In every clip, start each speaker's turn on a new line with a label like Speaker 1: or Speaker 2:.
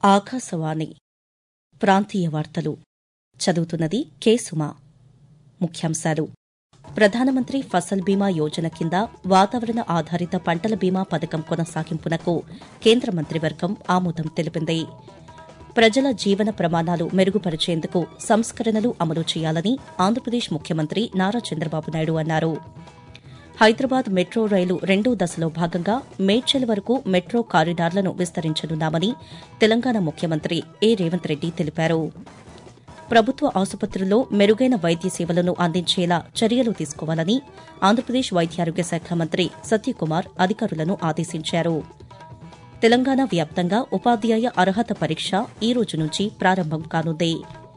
Speaker 1: ఆకాశవాణి ప్రాంతీయ వార్తలు చదువుతున్నది కె సుమా ముఖ్యాంశాలు ప్రధానమంత్రి ఫసల్ బీమా యోజన కింద వాతావరణ ఆధారిత పంటల బీమా పథకం కొనసాగింపునకు కేంద్ర మంత్రివర్గం ఆమోదం తెలిపింది ప్రజల జీవన ప్రమాణాలు మెరుగుపరిచేందుకు సంస్కరణలు అమలు చేయాలని ఆంధ్రప్రదేశ్ ముఖ్యమంత్రి నారా చంద్రబాబు నాయుడు అన్నారు హైదరాబాద్ మెట్రో రైలు రెండో దశలో భాగంగా మేడ్చల్ వరకు మెట్రో కారిడార్లను విస్తరించనున్నామని తెలంగాణ ముఖ్యమంత్రి ఏ రేవంత్ రెడ్డి తెలిపారు ప్రభుత్వ ఆసుపత్రుల్లో మెరుగైన వైద్య సేవలను అందించేలా చర్యలు తీసుకోవాలని ఆంధ్రప్రదేశ్ వైద్యారోగ్య శాఖ మంత్రి సత్యకుమార్ అధికారులను ఆదేశించారు తెలంగాణ వ్యాప్తంగా ఉపాధ్యాయ అర్హత పరీక్ష ఈ రోజు నుంచి ప్రారంభం కానుంది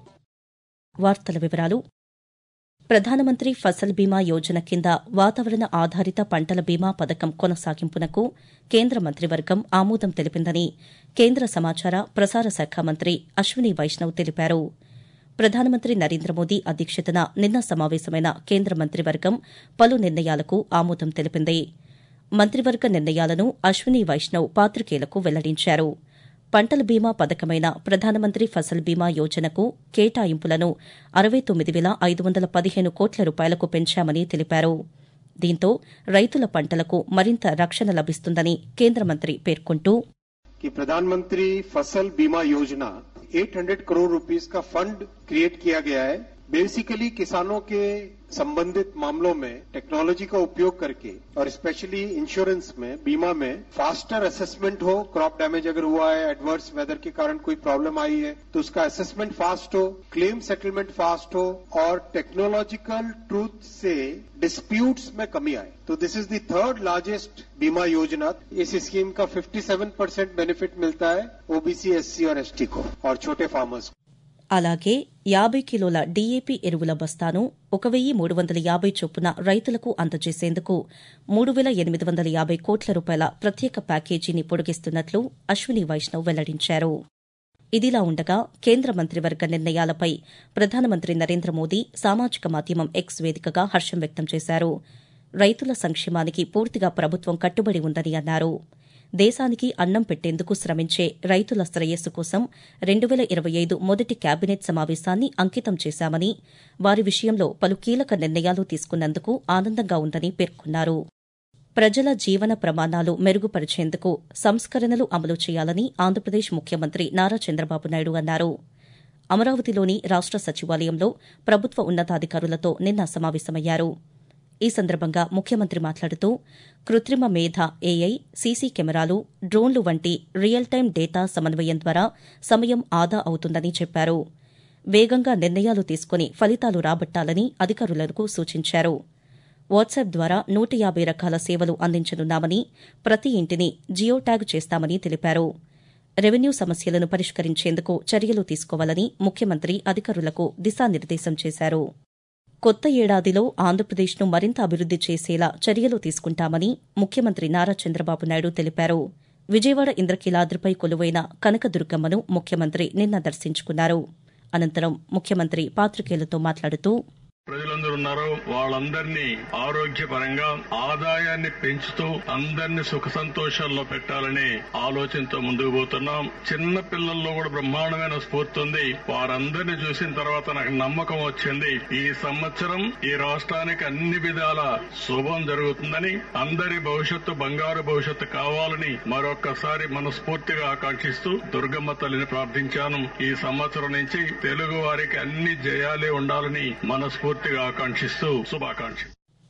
Speaker 1: వార్తల వివరాలు ప్రధానమంత్రి ఫసల్ బీమా యోజన కింద వాతావరణ ఆధారిత పంటల బీమా పథకం కొనసాగింపునకు కేంద్ర మంత్రివర్గం ఆమోదం తెలిపిందని కేంద్ర సమాచార ప్రసార శాఖ మంత్రి అశ్విని వైష్ణవ్ తెలిపారు ప్రధానమంత్రి నరేంద్ర మోదీ అధ్యక్షతన నిన్న సమావేశమైన కేంద్ర మంత్రివర్గం పలు నిర్ణయాలకు ఆమోదం తెలిపింది మంత్రివర్గ నిర్ణయాలను అశ్విని వైష్ణవ్ పాతికేయులకు వెల్లడించారు పంటల బీమా పథకమైన ప్రధానమంత్రి ఫసల్ బీమా యోజనకు కేటాయింపులను అరవై తొమ్మిది వేల ఐదు వందల పదిహేను కోట్ల రూపాయలకు పెంచామని తెలిపారు దీంతో రైతుల పంటలకు మరింత రక్షణ లభిస్తుందని కేంద్ర మంత్రి పేర్కొంటూ
Speaker 2: कि प्रधानमंत्री फसल बीमा योजना 800 करोड़ रुपीस का फंड क्रिएट किया गया है बेसिकली किसानों के संबंधित मामलों में टेक्नोलॉजी का उपयोग करके और स्पेशली इंश्योरेंस में बीमा में फास्टर असेसमेंट हो क्रॉप डैमेज अगर हुआ है एडवर्स वेदर के कारण कोई प्रॉब्लम आई है तो उसका असेसमेंट फास्ट हो क्लेम सेटलमेंट फास्ट हो और टेक्नोलॉजिकल ट्रूथ से डिस्प्यूट्स में कमी आए तो this is the third largest बीमा योजना इस स्कीम का 57 परसेंट बेनिफिट मिलता है ओबीसी एससी और एसटी को और छोटे फार्मर्स को
Speaker 1: అలాగే యాబై కిలోల డీఏపీ ఎరువుల బస్తాను ఒక వెయ్యి మూడు వందల యాబై చొప్పున రైతులకు అందజేసేందుకు మూడు వేల ఎనిమిది వందల యాబై కోట్ల రూపాయల ప్రత్యేక ప్యాకేజీని పొడిగిస్తున్నట్లు అశ్విని వైష్ణవ్ వెల్లడించారు ఇదిలా ఉండగా కేంద్ర మంత్రివర్గ నిర్ణయాలపై ప్రధానమంత్రి నరేంద్ర మోదీ సామాజిక మాధ్యమం ఎక్స్ వేదికగా హర్షం వ్యక్తం చేశారు రైతుల సంక్షేమానికి పూర్తిగా ప్రభుత్వం కట్టుబడి ఉందని అన్నారు దేశానికి అన్నం పెట్టేందుకు శ్రమించే రైతుల శ్రేయస్సు కోసం రెండు వేల ఇరవై ఐదు మొదటి కేబినెట్ సమావేశాన్ని అంకితం చేశామని వారి విషయంలో పలు కీలక నిర్ణయాలు తీసుకున్నందుకు ఆనందంగా ఉందని పేర్కొన్నారు ప్రజల జీవన ప్రమాణాలు మెరుగుపరిచేందుకు సంస్కరణలు అమలు చేయాలని ఆంధ్రప్రదేశ్ ముఖ్యమంత్రి నారా చంద్రబాబు నాయుడు అన్నారు అమరావతిలోని రాష్ట సచివాలయంలో ప్రభుత్వ ఉన్నతాధికారులతో నిన్న సమావేశమయ్యారు ఈ సందర్భంగా ముఖ్యమంత్రి మాట్లాడుతూ కృత్రిమ మేధ ఏఐ సీసీ కెమెరాలు డ్రోన్లు వంటి రియల్ టైం డేటా సమన్వయం ద్వారా సమయం ఆదా అవుతుందని చెప్పారు వేగంగా నిర్ణయాలు తీసుకుని ఫలితాలు రాబట్టాలని అధికారులకు సూచించారు వాట్సాప్ ద్వారా నూట యాబై రకాల సేవలు అందించనున్నామని ప్రతి ఇంటిని జియో ట్యాగ్ చేస్తామని తెలిపారు రెవెన్యూ సమస్యలను పరిష్కరించేందుకు చర్యలు తీసుకోవాలని ముఖ్యమంత్రి అధికారులకు దిశానిర్దేశం చేశారు కొత్త ఏడాదిలో ఆంధ్రప్రదేశ్ను మరింత అభివృద్ది చేసేలా చర్యలు తీసుకుంటామని ముఖ్యమంత్రి నారా చంద్రబాబు నాయుడు తెలిపారు విజయవాడ ఇంద్రకీలాద్రిపై కొలువైన కనకదుర్గమ్మను ముఖ్యమంత్రి నిన్న దర్శించుకున్నారు అనంతరం ముఖ్యమంత్రి పాతికేయులతో మాట్లాడుతూ
Speaker 3: ప్రజలందరూ ఉన్నారో వాళ్ళందరినీ ఆరోగ్యపరంగా ఆదాయాన్ని పెంచుతూ అందరినీ సుఖ సంతోషాల్లో పెట్టాలని ఆలోచనతో ముందుకు పోతున్నాం చిన్న పిల్లల్లో కూడా బ్రహ్మాండమైన స్ఫూర్తి ఉంది వారందరినీ చూసిన తర్వాత నాకు నమ్మకం వచ్చింది ఈ సంవత్సరం ఈ రాష్ట్రానికి అన్ని విధాల శుభం జరుగుతుందని అందరి భవిష్యత్తు బంగారు భవిష్యత్తు కావాలని మరొక్కసారి మనస్ఫూర్తిగా ఆకాంక్షిస్తూ దుర్గమ్మ తల్లిని ప్రార్థించాను ఈ సంవత్సరం నుంచి తెలుగు వారికి అన్ని జయాలే ఉండాలని మనస్ఫూర్తి పూర్తిగా ఆకాంక్షిస్తూ శుభాకాంక్ష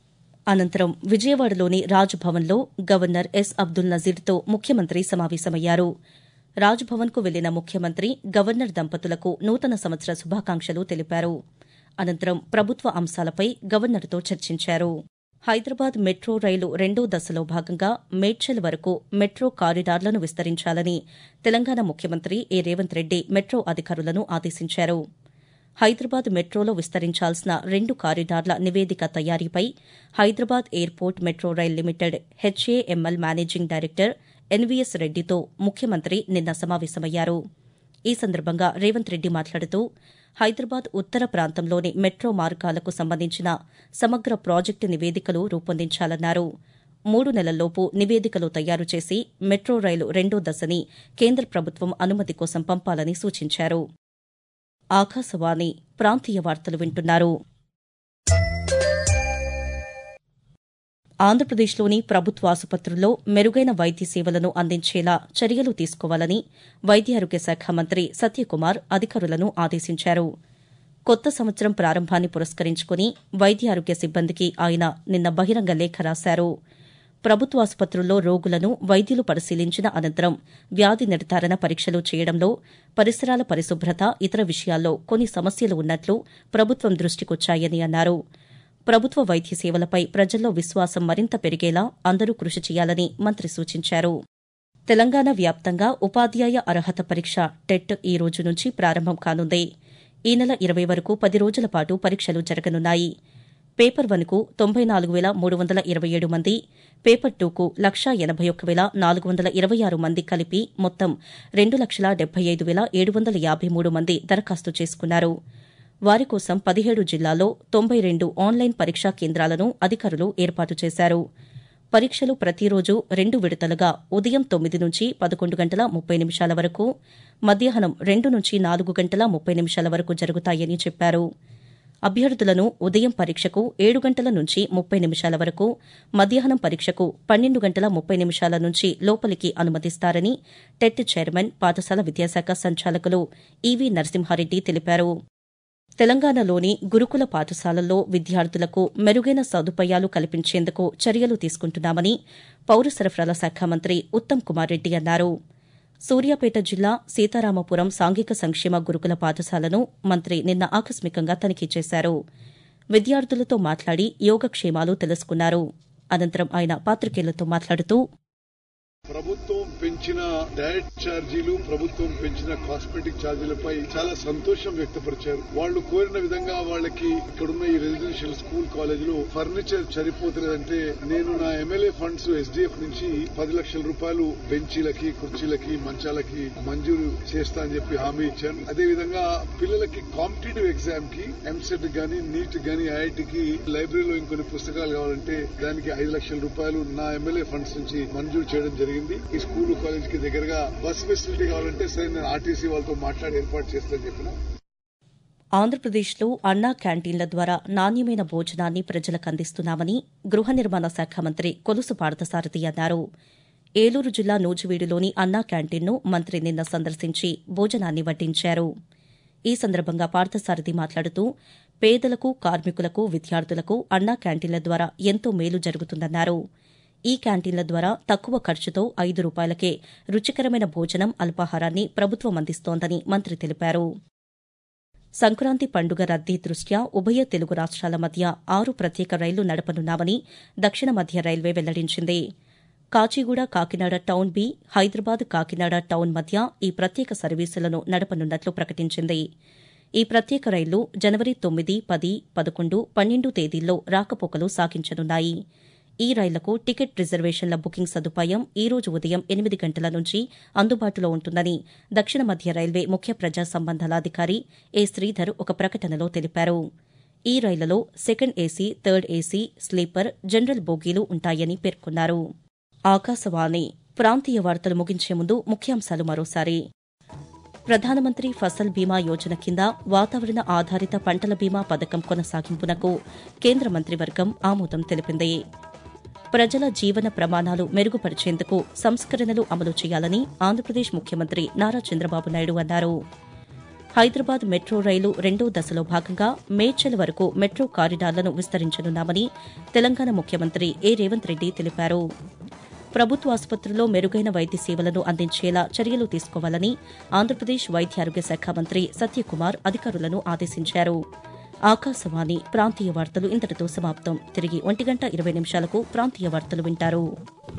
Speaker 1: అనంతరం విజయవాడలోని రాజ్భవన్లో గవర్నర్ ఎస్ అబ్దుల్ నజీర్తో ముఖ్యమంత్రి సమావేశమయ్యారు రాజ్భవన్కు వెళ్లిన ముఖ్యమంత్రి గవర్నర్ దంపతులకు నూతన సంవత్సర శుభాకాంక్షలు తెలిపారు అనంతరం ప్రభుత్వ అంశాలపై గవర్నర్తో చర్చించారు హైదరాబాద్ మెట్రో రైలు రెండో దశలో భాగంగా మేడ్చల్ వరకు మెట్రో కారిడార్లను విస్తరించాలని తెలంగాణ ముఖ్యమంత్రి ఏ రేవంత్ రెడ్డి మెట్రో అధికారులను ఆదేశించారు హైదరాబాద్ మెట్రోలో విస్తరించాల్సిన రెండు కారిడార్ల నివేదిక తయారీపై Hyderabad airport metro rail limited HAML managing director NVS రెడ్డితో ముఖ్యమంత్రి నిన్న సమావేశమయ్యారు ఈ సందర్భంగా రేవంత్ రెడ్డి మాట్లాడుతూ హైదరాబాద్ ఉత్తర ప్రాంతంలోని మెట్రో మార్గాలకు సంబంధించిన సమగ్ర ప్రాజెక్టు నివేదికలు రూపొందించాలన్నారు మూడు నెలల్లోపు నివేదికలు తయారు చేసి మెట్రో రైలు రెండో దశని కేంద్ర ప్రభుత్వం అనుమతి కోసం పంపాలని సూచించారు ఆకాశవాణి ప్రాంతీయ వార్తలు వింటున్నారు ఆంధ్రప్రదేశ్లోని ప్రభుత్వ ఆసుపత్రుల్లో మెరుగైన వైద్య సేవలను అందించేలా చర్యలు తీసుకోవాలని వైద్య ఆరోగ్య శాఖ మంత్రి సత్యకుమార్ అధికారులను ఆదేశించారు కొత్త సంవత్సరం ప్రారంభాన్ని పురస్కరించుకుని వైద్య ఆరోగ్య సిబ్బందికి ఆయన నిన్న బహిరంగ లేఖ రాశారు ప్రభుత్వ ఆసుపత్రుల్లో రోగులను వైద్యులు పరిశీలించిన అనంతరం వ్యాధి నిర్ధారణ పరీక్షలు చేయడంలో పరిసరాల పరిశుభ్రత ఇతర విషయాల్లో కొన్ని సమస్యలు ఉన్నట్లు ప్రభుత్వం దృష్టికొచ్చాయని అన్నారు ప్రభుత్వ వైద్య సేవలపై ప్రజల్లో విశ్వాసం మరింత పెరిగేలా అందరూ కృషి చేయాలని మంత్రి సూచించారు తెలంగాణ వ్యాప్తంగా ఉపాధ్యాయ అర్హత పరీక్ష టెట్ ఈ రోజు నుంచి ప్రారంభం కానుంది ఈ నెల ఇరవై వరకు పది రోజుల పాటు పరీక్షలు జరగనున్నాయి పేపర్ వన్కు తొంభై నాలుగు వేల మూడు వందల ఇరవై ఏడు మంది పేపర్ టూకు లక్షా ఎనబై ఒక్క వేల నాలుగు వందల ఇరవై ఆరు మంది కలిపి మొత్తం రెండు లక్షల డెబ్బై ఐదు వేల ఏడు వందల యాబై మూడు మంది దరఖాస్తు చేసుకున్నారు వారి కోసం పదిహేడు జిల్లాల్లో తొంభై రెండు ఆన్లైన్ పరీక్షా కేంద్రాలను అధికారులు ఏర్పాటు చేశారు పరీక్షలు ప్రతిరోజు రెండు విడతలుగా ఉదయం తొమ్మిది నుంచి పదకొండు గంటల ముప్పై నిమిషాల వరకు మధ్యాహ్నం రెండు నుంచి నాలుగు గంటల ముప్పై నిమిషాల వరకు జరుగుతాయని చెప్పారు అభ్యర్థులను ఉదయం పరీక్షకు ఏడు గంటల నుంచి ముప్పై నిమిషాల వరకు మధ్యాహ్నం పరీక్షకు పన్నెండు గంటల ముప్పై నిమిషాల నుంచి లోపలికి అనుమతిస్తారని టెట్ చైర్మన్ పాఠశాల విద్యాశాఖ సంచాలకులు ఈవీ నరసింహారెడ్డి తెలిపారు తెలంగాణలోని గురుకుల పాఠశాలల్లో విద్యార్థులకు మెరుగైన సదుపాయాలు కల్పించేందుకు చర్యలు తీసుకుంటున్నామని పౌర సరఫరాల శాఖ మంత్రి ఉత్తమ్ కుమార్ రెడ్డి అన్నారు సూర్యాపేట జిల్లా సీతారామపురం సాంఘిక సంక్షేమ గురుకుల పాఠశాలను మంత్రి నిన్న ఆకస్మికంగా తనిఖీ చేశారు విద్యార్థులతో మాట్లాడి యోగక్షేమాలు తెలుసుకున్నారు అనంతరం ఆయన పాతికేయులతో మాట్లాడుతూ
Speaker 4: ప్రభుత్వం పెంచిన డయట్ ఛార్జీలు ప్రభుత్వం పెంచిన కాస్మెటిక్ ఛార్జీలపై చాలా సంతోషం వ్యక్తపరిచారు వాళ్ళు కోరిన విధంగా వాళ్ళకి ఇక్కడున్న ఈ రెసిడెన్షియల్ స్కూల్ కాలేజీలో ఫర్నిచర్ సరిపోతున్నదంటే నేను నా ఎమ్మెల్యే ఫండ్స్ ఎస్డీఎఫ్ నుంచి పది లక్షల రూపాయలు బెంచీలకి కుర్చీలకి మంచాలకి మంజూరు చేస్తా అని చెప్పి హామీ ఇచ్చాను అదే విధంగా పిల్లలకి కాంపిటేటివ్ ఎగ్జామ్ కి ఎంసెట్ గానీ నీట్ గానీ ఐఐటికి లైబ్రరీలో ఇంకొన్ని పుస్తకాలు కావాలంటే దానికి ఐదు లక్షల రూపాయలు నా ఎమ్మెల్యే ఫండ్స్ నుంచి మంజూరు చేయడం జరిగింది ఈ స్కూల్ కాలేజ్ కి దగ్గరగా బస్ ఫెసిలిటీ కావాలంటే సరే నేను ఆర్టీసీ వాళ్ళతో మాట్లాడి ఏర్పాటు చేస్తానని చెప్పిన
Speaker 1: ఆంధ్రప్రదేశ్లో అన్నా క్యాంటీన్ల ద్వారా నాణ్యమైన భోజనాన్ని ప్రజలకు అందిస్తున్నామని గృహ నిర్మాణ శాఖ మంత్రి కొలుసు పార్థసారథి అన్నారు ఏలూరు జిల్లా నూజివీడులోని అన్నా క్యాంటీన్ను మంత్రి నిన్న సందర్శించి భోజనాన్ని వడ్డించారు ఈ సందర్భంగా పార్థసారథి మాట్లాడుతూ పేదలకు కార్మికులకు విద్యార్థులకు అన్నా క్యాంటీన్ల ద్వారా ఎంతో మేలు జరుగుతుందన్నారు ఈ క్యాంటీన్ల ద్వారా తక్కువ ఖర్చుతో ఐదు రూపాయలకే రుచికరమైన భోజనం అల్పాహారాన్ని ప్రభుత్వం అందిస్తోందని మంత్రి తెలిపారు సంక్రాంతి పండుగ రద్దీ దృష్ట్యా ఉభయ తెలుగు రాష్ట్రాల మధ్య ఆరు ప్రత్యేక రైళ్లు నడపనున్నామని దక్షిణ మధ్య రైల్వే వెల్లడించింది కాచిగూడ కాకినాడ టౌన్ బి హైదరాబాద్ కాకినాడ టౌన్ మధ్య ఈ ప్రత్యేక సర్వీసులను నడపనున్నట్లు ప్రకటించింది ఈ ప్రత్యేక రైళ్లు జనవరి తొమ్మిది పది పదకొండు పన్నెండు తేదీల్లో రాకపోకలు సాగించనున్నాయి ఈ రైళ్లకు టికెట్ రిజర్వేషన్ల బుకింగ్ సదుపాయం ఈ రోజు ఉదయం ఎనిమిది గంటల నుంచి అందుబాటులో ఉంటుందని దక్షిణ మధ్య రైల్వే ముఖ్య ప్రజా సంబంధాల అధికారి ఏ శ్రీధర్ ఒక ప్రకటనలో తెలిపారు ఈ రైళ్లలో second AC third AC sleeper general బోగీలు ఉంటాయని పేర్కొన్నారు ఆకాశవాణి ప్రాంతీయ వార్తలు ముగించే ముందు ముఖ్యాంశాలు మరోసారి ప్రధానమంత్రి ఫసల్ బీమా యోజన కింద వాతావరణ ఆధారిత పంటల బీమా పథకం కొనసాగింపునకు కేంద్ర మంత్రివర్గం ఆమోదం తెలిపింది ప్రజల జీవన ప్రమాణాలు మెరుగుపరిచేందుకు సంస్కరణలు అమలు చేయాలని ఆంధ్రప్రదేశ్ ముఖ్యమంత్రి నారా చంద్రబాబు నాయుడు అన్నారు హైదరాబాద్ మెట్రో రైలు రెండో దశలో భాగంగా మేడ్చల్ వరకు మెట్రో కారిడార్లను విస్తరించనున్నామని తెలంగాణ ముఖ్యమంత్రి ఏ రేవంత్ రెడ్డి తెలిపారు ప్రభుత్వ ఆసుపత్రుల్లో మెరుగైన వైద్య సేవలను అందించేలా చర్యలు తీసుకోవాలని ఆంధ్రప్రదేశ్ వైద్య ఆరోగ్య శాఖ మంత్రి సత్యకుమార్ అధికారులను ఆదేశించారు ఆకాశవాణి ప్రాంతీయ వార్తలు ఇంతటితో సమాప్తం తిరిగి ఒంటి గంట ఇరవై నిమిషాలకు ప్రాంతీయ వార్తలు వింటారు